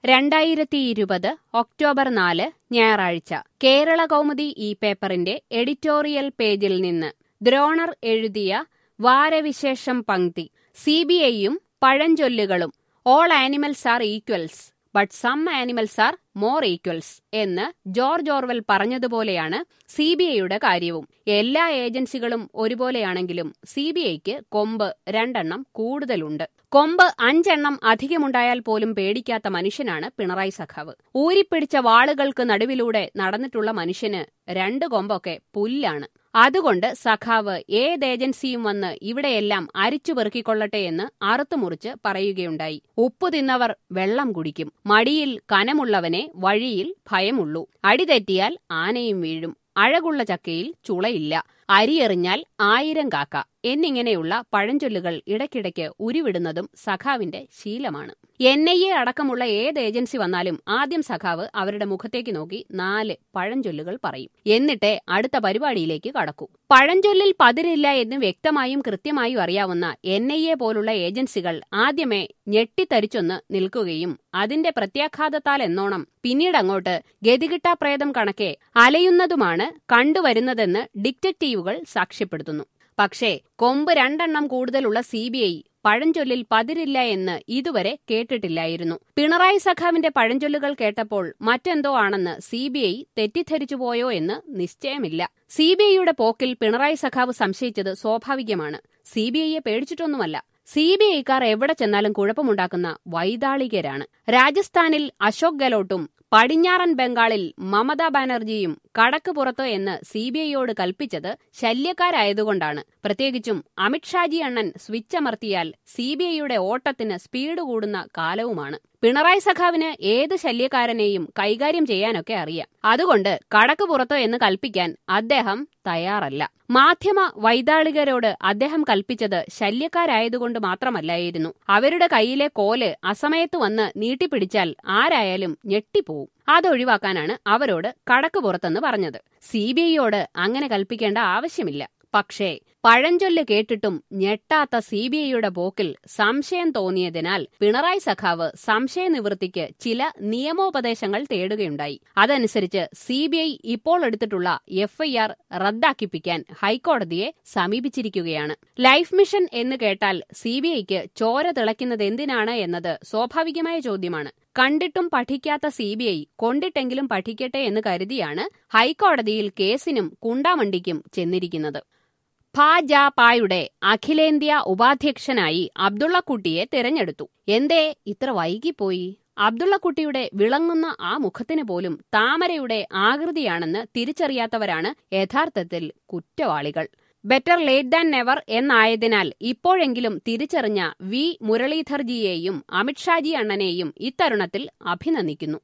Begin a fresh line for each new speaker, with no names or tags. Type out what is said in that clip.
രണ്ടായിരത്തി ഇരുപത് ഒക്ടോബർ നാല് ഞായറാഴ്ച കേരള കൗമുദി ഈ പേപ്പറിന്റെ എഡിറ്റോറിയൽ പേജിൽ നിന്ന് ദ്രോണർ എഴുതിയ വാരവിശേഷം പങ്ക്തി സിബിഐയും പഴഞ്ചൊല്ലുകളും all animals are equals but some animals are more equals എന്ന് ജോർജ് ഓർവെൽ പറഞ്ഞതുപോലെയാണ് സി ബി ഐയുടെ കാര്യവും എല്ലാ ഏജൻസികളും ഒരുപോലെയാണെങ്കിലും സി ബി ഐക്ക് കൊമ്പ് രണ്ടെണ്ണം കൂടുതലുണ്ട് കൊമ്പ് അഞ്ചെണ്ണം അധികമുണ്ടായാൽ പോലും പേടിക്കാത്ത മനുഷ്യനാണ് പിണറായി സഖാവ് ഊരിപ്പിടിച്ച വാളുകൾക്ക് നടുവിലൂടെ നടന്നിട്ടുള്ള മനുഷ്യന് രണ്ട് കൊമ്പൊക്കെ പുല്ലാണ് അതുകൊണ്ട് സഖാവ് ഏത് ഏജൻസിയും വന്ന് ഇവിടെയെല്ലാം അരിച്ചു പെറുക്കിക്കൊള്ളട്ടെ എന്ന് അറുത്തുമുറിച്ച് പറയുകയുണ്ടായി ഉപ്പു തിന്നവർ വെള്ളം കുടിക്കും മടിയിൽ കനമുള്ളവനെ വഴിയിൽ ഭയമുള്ളൂ അടിതെറ്റിയാൽ ആനയും വീഴും അഴകുള്ള ചക്കയിൽ ചുളയില്ല അരിയെറിഞ്ഞാൽ ആയിരം കാക്ക എന്നിങ്ങനെയുള്ള പഴഞ്ചൊല്ലുകൾ ഇടയ്ക്കിടയ്ക്ക് ഉരുവിടുന്നതും സഖാവിന്റെ ശീലമാണ് എൻ ഐ എ അടക്കമുള്ള ഏത് ഏജൻസി വന്നാലും ആദ്യം സഖാവ് അവരുടെ മുഖത്തേക്ക് നോക്കി നാല് പഴഞ്ചൊല്ലുകൾ പറയും എന്നിട്ടേ അടുത്ത പരിപാടിയിലേക്ക് കടക്കൂ പഴഞ്ചൊല്ലിൽ പതിരില്ല എന്ന് വ്യക്തമായും കൃത്യമായും അറിയാവുന്ന എൻ ഐ എ പോലുള്ള ഏജൻസികൾ ആദ്യമേ ഞെട്ടിത്തരിച്ചൊന്ന് നിൽക്കുകയും അതിന്റെ പ്രത്യാഘാതത്താൽ എന്നോണം പിന്നീടങ്ങോട്ട് ഗതികിട്ടാപ്രേതം കണക്കെ അലയുന്നതുമാണ് കണ്ടുവരുന്നതെന്ന് ഡിറ്റക്റ്റീവുകൾ സാക്ഷ്യപ്പെടുത്തുന്നു പക്ഷേ കൊമ്പ് രണ്ടെണ്ണം കൂടുതലുള്ള സി ബി ഐ പഴഞ്ചൊല്ലിൽ പതിരില്ല എന്ന് ഇതുവരെ കേട്ടിട്ടില്ലായിരുന്നു പിണറായി സഖാവിന്റെ പഴഞ്ചൊല്ലുകൾ കേട്ടപ്പോൾ മറ്റെന്തോ ആണെന്ന് സി ബി ഐ തെറ്റിദ്ധരിച്ചുപോയോ എന്ന് നിശ്ചയമില്ല സി ബി ഐയുടെ പോക്കിൽ പിണറായി സഖാവ് സംശയിച്ചത് സ്വാഭാവികമാണ് സി ബി ഐയെ പേടിച്ചിട്ടൊന്നുമല്ല സി ബി ഐക്കാർ എവിടെ ചെന്നാലും കുഴപ്പമുണ്ടാക്കുന്ന വൈതാളികരാണ് രാജസ്ഥാനിൽ അശോക് ഗെലോട്ടും പടിഞ്ഞാറൻ ബംഗാളിൽ മമതാ ബാനർജിയും കടക്ക് പുറത്ത് എന്ന് സി ബി ഐയോട് കൽപ്പിച്ചത് ശല്യക്കാരായതുകൊണ്ടാണ് പ്രത്യേകിച്ചും അമിത്ഷാജി അണ്ണൻ സ്വിച്ച് അമർത്തിയാൽ സി ബി ഐയുടെ ഓട്ടത്തിന് സ്പീഡ് കൂടുന്ന കാലവുമാണ് പിണറായി സഖാവിന് ഏത് ശല്യക്കാരനെയും കൈകാര്യം ചെയ്യാനൊക്കെ അറിയാം അതുകൊണ്ട് കടക്ക് പുറത്ത് എന്ന് കൽപ്പിക്കാൻ അദ്ദേഹം തയ്യാറല്ല മാധ്യമ വൈതാളികരോട് അദ്ദേഹം കൽപ്പിച്ചത് ശല്യക്കാരായതുകൊണ്ട് മാത്രമല്ലായിരുന്നു അവരുടെ കയ്യിലെ കോല് അസമയത്ത് വന്ന് നീട്ടിപ്പിടിച്ചാൽ ആരായാലും ഞെട്ടിപ്പോവും അതൊഴിവാക്കാനാണ് അവരോട് കടക്ക് പുറത്തെന്ന് പറഞ്ഞത് സി ബി ഐയോട് അങ്ങനെ കൽപ്പിക്കേണ്ട ആവശ്യമില്ല പക്ഷേ പഴഞ്ചൊല്ല് കേട്ടിട്ടും ഞെട്ടാത്ത സി ബി ഐയുടെ പോക്കിൽ സംശയം തോന്നിയതിനാൽ പിണറായി സഖാവ് സംശയ നിവൃത്തിക്ക് ചില നിയമോപദേശങ്ങൾ തേടുകയുണ്ടായി അതനുസരിച്ച് സി ബി ഐ ഇപ്പോൾ എടുത്തിട്ടുള്ള എഫ്ഐആർ റദ്ദാക്കിപ്പിക്കാൻ ഹൈക്കോടതിയെ സമീപിച്ചിരിക്കുകയാണ് ലൈഫ് മിഷൻ എന്ന് കേട്ടാൽ സി ബി ഐക്ക് ചോര തിളയ്ക്കുന്നത് എന്തിനാണ് എന്നത് സ്വാഭാവികമായ ചോദ്യമാണ് കണ്ടിട്ടും പഠിക്കാത്ത സി ബി ഐ കൊണ്ടിട്ടെങ്കിലും പഠിക്കട്ടെ എന്ന് കരുതിയാണ് ഹൈക്കോടതിയിൽ കേസിനും കുണ്ടാമണ്ടിക്കും ചെന്നിരിക്കുന്നത് ഭാജപായുടെ അഖിലേന്ത്യാ ഉപാധ്യക്ഷനായി അബ്ദുള്ളക്കുട്ടിയെ തിരഞ്ഞെടുത്തു എന്തേ ഇത്ര വൈകിപ്പോയി അബ്ദുള്ളക്കുട്ടിയുടെ വിളങ്ങുന്ന ആ മുഖത്തിന് പോലും താമരയുടെ ആകൃതിയാണെന്ന് തിരിച്ചറിയാത്തവരാണ് യഥാർത്ഥത്തിൽ കുറ്റവാളികൾ ബെറ്റർ ലേറ്റ് ദാൻ നെവർ എന്നായതിനാൽ ഇപ്പോഴെങ്കിലും തിരിച്ചറിഞ്ഞ വി മുരളീധർജിയെയും അമിത്ഷാജി അണ്ണനെയും ഇത്തരുണത്തിൽ അഭിനന്ദിക്കുന്നു